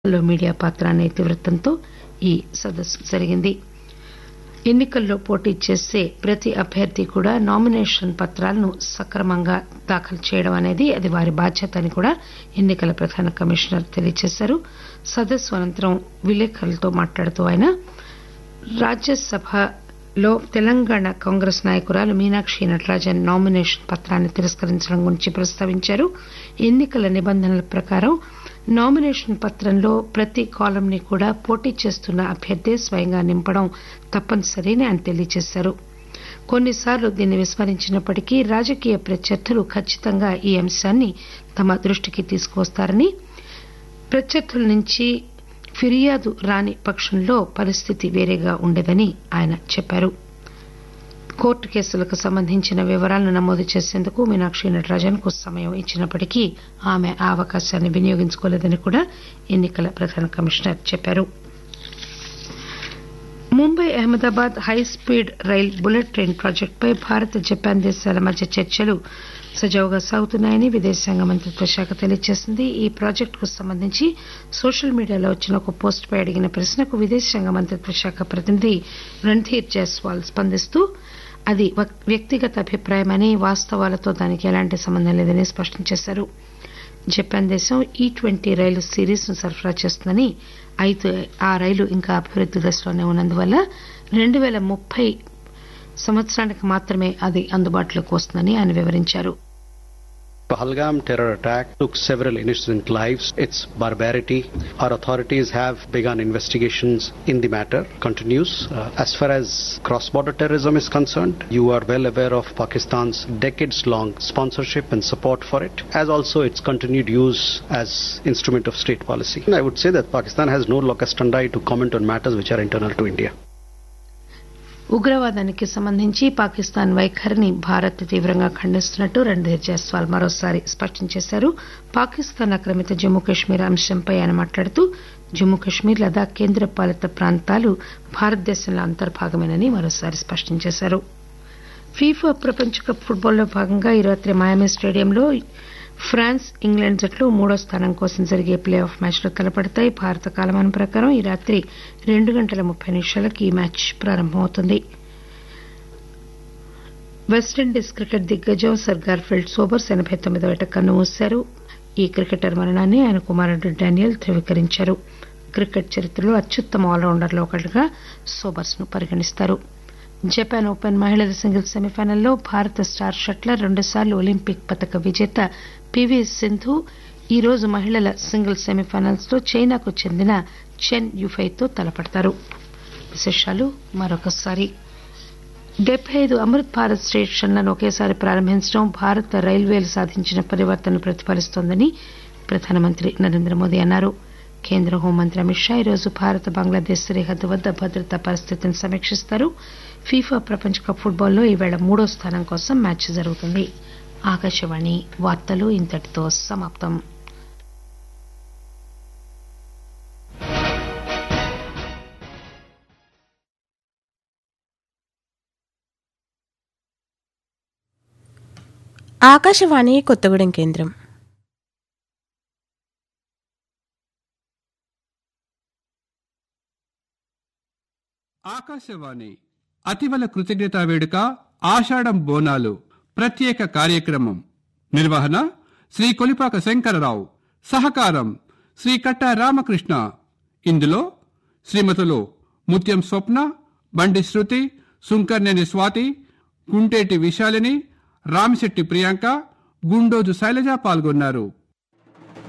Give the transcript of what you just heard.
లో మీడియా పాత్ర అనే ఇతివృత్తంతో ఈ సదస్సు జరిగింది ఎన్నికల్లో పోటీ చేసే ప్రతి అభ్యర్థి కూడా నామినేషన్ పత్రాలను సక్రమంగా దాఖలు చేయడం అనేది అది వారి బాధ్యత అని కూడా ఎన్నికల ప్రధాన కమిషనర్ తెలియజేశారు సదస్సు అనంతరం విలేకరులతో మాట్లాడుతూ ఆయన రాజ్యసభలో తెలంగాణ కాంగ్రెస్ నాయకురాలు మీనాక్షి నటరాజన్ నామినేషన్ పత్రాన్ని తిరస్కరించడం గురించి ప్రస్తావించారు ఎన్నికల నిబంధనల ప్రకారం నామినేషన్ పత్రంలో ప్రతి కాలం ని కూడా పోటీ చేస్తున్న అభ్యర్థే స్వయంగా నింపడం తప్పనిసరి అని ఆయన తెలియజేశారు కొన్నిసార్లు దీన్ని విస్మరించినప్పటికీ రాజకీయ ప్రత్యర్థులు ఖచ్చితంగా ఈ అంశాన్ని తమ దృష్టికి తీసుకువస్తారని ప్రత్యర్థుల నుంచి ఫిర్యాదు రాని పక్షంలో పరిస్థితి వేరేగా ఉండేదని ఆయన చెప్పారు కోర్టు కేసులకు సంబంధించిన వివరాలను నమోదు చేసేందుకు మీనాక్షి నటరాజన్ కు సమయం ఇచ్చినప్పటికీ ఆమె ఆ అవకాశాన్ని వినియోగించుకోలేదని కూడా ఎన్నికల ప్రధాన కమిషనర్ చెప్పారు Mumbai Ahmedabad high speed rail bullet train ప్రాజెక్టుపై భారత్ జపాన్ దేశాల మధ్య చర్చలు సజావుగా సాగుతున్నాయని విదేశాంగ మంత్రిత్వ శాఖ తెలియజేసింది ఈ ప్రాజెక్టుకు సంబంధించి సోషల్ మీడియాలో వచ్చిన ఒక పోస్టుపై అడిగిన ప్రశ్నకు విదేశాంగ మంత్రిత్వ శాఖ ప్రతినిధి రణ్ధీర్ జైస్వాల్ స్పందిస్తూ అది వ్యక్తిగత అభిప్రాయమని వాస్తవాలతో దానికి ఎలాంటి సంబంధం లేదని స్పష్టం చేశారు జపాన్ దేశం ఈ ట్వంటీ రైలు సిరీస్ ను సరఫరా చేస్తుందని అయితే ఆ రైలు ఇంకా అభివృద్ది దశలోనే ఉన్నందువల్ల రెండు పేల ముప్పై సంవత్సరానికి మాత్రమే అది అందుబాటులోకి వస్తుందని ఆయన వివరించారు Pahalgam terror attack took several innocent lives. Its barbarity. Our authorities have begun investigations in the matter. Continues. Uh, as far as cross-border terrorism is concerned, you are well aware of Pakistan's decades-long sponsorship and support for it, as also its continued use as instrument of state policy. And I would say that Pakistan has no locus standi to comment on matters which are internal to India. ఉగ్రవాదానికి సంబంధించి పాకిస్తాన్ వైఖరిని భారత్ తీవ్రంగా ఖండిస్తున్నట్టు రణ్ధీర్ జైస్వాల్ మరోసారి స్పష్టం చేశారు పాకిస్తాన్ ఆక్రమిత జమ్మూ కశ్మీర్ అంశంపై ఆయన మాట్లాడుతూ జమ్మూ కశ్మీర్ లదాఖ్ కేంద్ర పాలిత ప్రాంతాలు భారతదేశంలో అంతర్భాగమేనని మరోసారి స్పష్టం చేశారు ఫీఫా ప్రపంచ కప్ ఫుట్బాల్లో భాగంగా ఈ రాత్రి మాయామి స్టేడియంలో ఫ్రాన్స్ ఇంగ్లాండ్ జట్లు మూడో స్థానం కోసం జరిగే ప్లే ఆఫ్ మ్యాచ్లో తలపడతాయి భారత కాలమానం ప్రకారం ఈ రాత్రి రెండు గంటల ముప్పై నిమిషాలకు ఈ మ్యాచ్ ప్రారంభమవుతుంది వెస్టిండీస్ క్రికెట్ దిగ్గజం సర్ గార్ఫిల్డ్ సోబర్స్ ఎనబై తొమ్మిదవ ఏట కన్ను మూశారు ఈ క్రికెటర్ మరణాన్ని ఆయన కుమారుడు డానియల్ ధృవీకరించారు క్రికెట్ చరిత్రలో అత్యుత్తమ ఆల్రౌండర్లో ఒకటిగా సోబర్స్ ను పరిగణిస్తారు జపాన్ ఓపెన్ మహిళల సింగిల్స్ సెమీఫైనల్లో భారత స్టార్ షట్లర్ రెండుసార్లు ఒలింపిక్ పతక విజేత పివి సింధు ఈ రోజు మహిళల సింగిల్స్ సెమీఫైనల్స్ లో చైనాకు చెందిన చెన్ యుఫైతో తలపడతారు విశేషాలు మరొకసారి డెబ్బై ఐదు అమృత్ భారత్ స్టేషన్లను ఒకేసారి ప్రారంభించడం భారత రైల్వేలు సాధించిన పరివర్తనను ప్రతిఫలిస్తోందని ప్రధానమంత్రి నరేంద్ర మోదీ అన్నారు కేంద్ర హోంమంత్రి అమిత్ షా ఈరోజు భారత్ బంగ్లాదేశ్ సరిహద్దు వద్ద భద్రతా పరిస్థితిని సమీక్షిస్తారు ఫీఫా ప్రపంచ కప్ ఫుట్బాల్లో ఈవేళ మూడో స్థానం కోసం మ్యాచ్ జరుగుతుంది ఆకాశవాణి వార్తలు ఇంతటితో సమాప్తం ఆకాశవాణి కొత్తగూడెం కేంద్రం ఆకాశవాణి అతివల కృతజ్ఞతా వేడుక ఆషాఢం బోనాలు ప్రత్యేక కార్యక్రమం నిర్వహణ శ్రీ కొలిపాక శంకరరావు సహకారం శ్రీ కట్టా రామకృష్ణ ఇందులో శ్రీమతులు ముత్యం స్వప్న బండి శృతి సుంకర్నేని స్వాతి గుంటేటి విశాలిని రామిశెట్టి ప్రియాంక గుండోజు శైలజ పాల్గొన్నారు